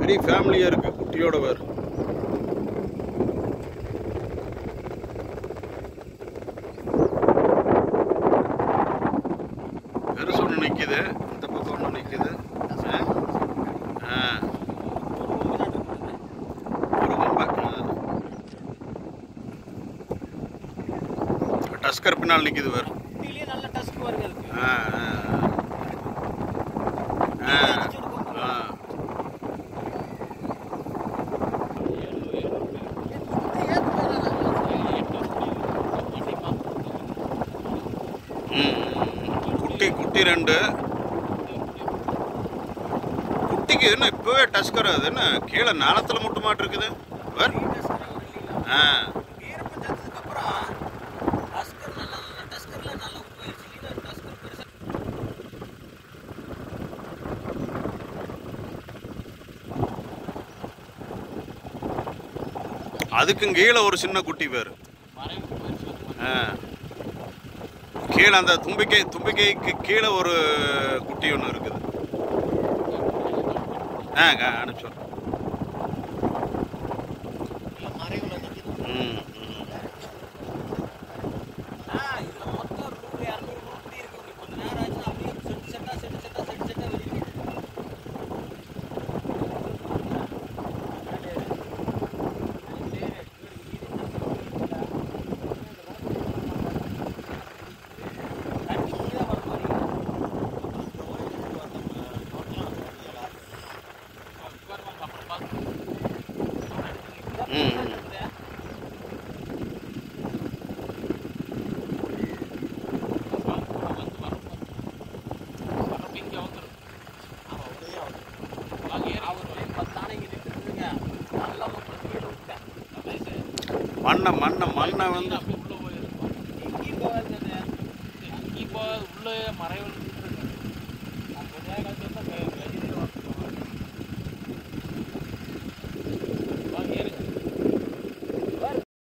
பெரிய ஃபேமிலியாக இருக்குது குட்டியோட வேறு பெருசு ஒன்று நிற்கிது இந்த பக்கம் ஒன்று நிற்கிது ஆ ஒரு கொம்பை டஸ்கர் பின்னால் நிற்கிது வேறு குட்டிலேயே நல்ல டஸ்க் வருங்க அதுக்கு ஆ ஆ ஆ ஆ ம். குட்டி குட்டி ரெண்டு குட்டிக்கு என்ன இப்பவே டஸ்கர் அது என்ன கீழே நாளத்தில் முட்டு மாட்டு இருக்குது வர் ஆ அதுக்கும் கீழே ஒரு சின்ன குட்டி பேர் ஆ கீழே அந்த தும்பிக்கை தும்பிக்கைக்கு கீழே ஒரு குட்டி ஒன்று இருக்குது ஆ க- அனுப்பிச்சு விட்றேன். ம் ம். ம் ம். மண்ணை மண்ணை மண்ணை வந்து